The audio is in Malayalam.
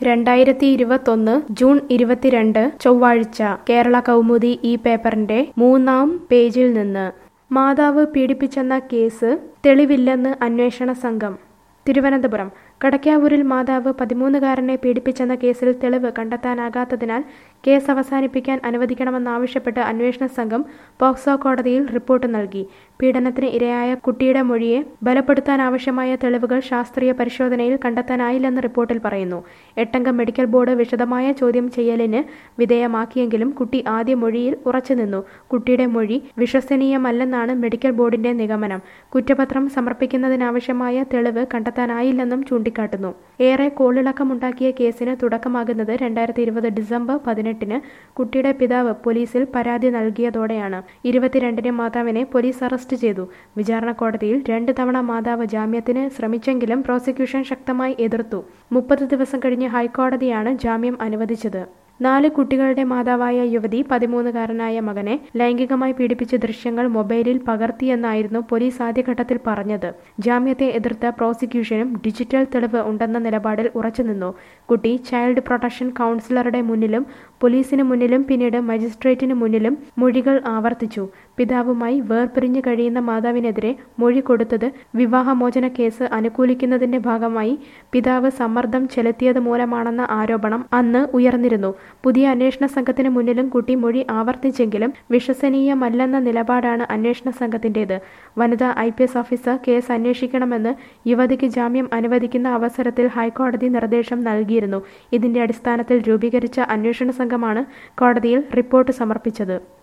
രണ്ടായിരത്തി ഇരുപത്തൊന്ന് ജൂൺ ഇരുപത്തിരണ്ട് ചൊവ്വാഴ്ച കേരള കൗമുദി ഈ പേപ്പറിന്റെ മൂന്നാം പേജിൽ നിന്ന് മാതാവ് പീഡിപ്പിച്ചെന്ന കേസ് തെളിവില്ലെന്ന് അന്വേഷണ സംഘം തിരുവനന്തപുരം കടക്കാവൂരിൽ മാതാവ് പതിമൂന്നുകാരനെ പീഡിപ്പിച്ചെന്ന കേസിൽ തെളിവ് കണ്ടെത്താനാകാത്തതിനാൽ കേസ് അവസാനിപ്പിക്കാൻ അനുവദിക്കണമെന്നാവശ്യപ്പെട്ട് അന്വേഷണ സംഘം പോക്സോ കോടതിയിൽ റിപ്പോർട്ട് നൽകി പീഡനത്തിന് ഇരയായ കുട്ടിയുടെ മൊഴിയെ ബലപ്പെടുത്താനാവശ്യമായ തെളിവുകൾ ശാസ്ത്രീയ പരിശോധനയിൽ കണ്ടെത്താനായില്ലെന്ന് റിപ്പോർട്ടിൽ പറയുന്നു എട്ടംഗ മെഡിക്കൽ ബോർഡ് വിശദമായ ചോദ്യം ചെയ്യലിന് വിധേയമാക്കിയെങ്കിലും കുട്ടി ആദ്യ മൊഴിയിൽ ഉറച്ചുനിന്നു കുട്ടിയുടെ മൊഴി വിശ്വസനീയമല്ലെന്നാണ് മെഡിക്കൽ ബോർഡിന്റെ നിഗമനം കുറ്റപത്രം സമർപ്പിക്കുന്നതിനാവശ്യമായ തെളിവ് കണ്ടെത്താനായില്ലെന്നും ചൂണ്ടിക്കാട്ടുന്നു ഏറെ കോളിളക്കമുണ്ടാക്കിയ കേസിന് തുടക്കമാകുന്നത് രണ്ടായിരത്തി ഇരുപത് ഡിസംബർ പതിനെട്ടിന് കുട്ടിയുടെ പിതാവ് പോലീസിൽ പരാതി നൽകിയതോടെയാണ് ഇരുപത്തിരണ്ടിന് മാതാവിനെ പോലീസ് അറസ്റ്റ് ചെയ്തു വിചാരണ കോടതിയിൽ രണ്ട് തവണ മാതാവ് ജാമ്യത്തിന് ശ്രമിച്ചെങ്കിലും പ്രോസിക്യൂഷൻ ശക്തമായി എതിർത്തു മുപ്പത് ദിവസം കഴിഞ്ഞ് ഹൈക്കോടതിയാണ് ജാമ്യം അനുവദിച്ചത് നാല് കുട്ടികളുടെ മാതാവായ യുവതി പതിമൂന്നുകാരനായ മകനെ ലൈംഗികമായി പീഡിപ്പിച്ച ദൃശ്യങ്ങൾ മൊബൈലിൽ പകർത്തിയെന്നായിരുന്നു പോലീസ് ആദ്യഘട്ടത്തിൽ പറഞ്ഞത് ജാമ്യത്തെ എതിർത്ത പ്രോസിക്യൂഷനും ഡിജിറ്റൽ തെളിവ് ഉണ്ടെന്ന നിലപാടിൽ ഉറച്ചുനിന്നു കുട്ടി ചൈൽഡ് പ്രൊട്ടക്ഷൻ കൗൺസിലറുടെ മുന്നിലും പോലീസിന് മുന്നിലും പിന്നീട് മജിസ്ട്രേറ്റിന് മുന്നിലും മൊഴികൾ ആവർത്തിച്ചു പിതാവുമായി വേർപിരിഞ്ഞു കഴിയുന്ന മാതാവിനെതിരെ മൊഴി കൊടുത്തത് വിവാഹമോചന കേസ് അനുകൂലിക്കുന്നതിന്റെ ഭാഗമായി പിതാവ് സമ്മർദ്ദം ചെലുത്തിയത് മൂലമാണെന്ന ആരോപണം അന്ന് ഉയർന്നിരുന്നു പുതിയ അന്വേഷണ സംഘത്തിന് മുന്നിലും കുട്ടി മൊഴി ആവർത്തിച്ചെങ്കിലും വിശ്വസനീയമല്ലെന്ന നിലപാടാണ് അന്വേഷണ സംഘത്തിന്റേത് വനിതാ I P S officer case അന്വേഷിക്കണമെന്ന് യുവതിക്ക് ജാമ്യം അനുവദിക്കുന്ന അവസരത്തിൽ ഹൈക്കോടതി നിർദ്ദേശം നൽകിയിരുന്നു ഇതിന്റെ അടിസ്ഥാനത്തിൽ രൂപീകരിച്ച അന്വേഷണ സംഘമാണ് കോടതിയിൽ റിപ്പോർട്ട് സമർപ്പിച്ചത്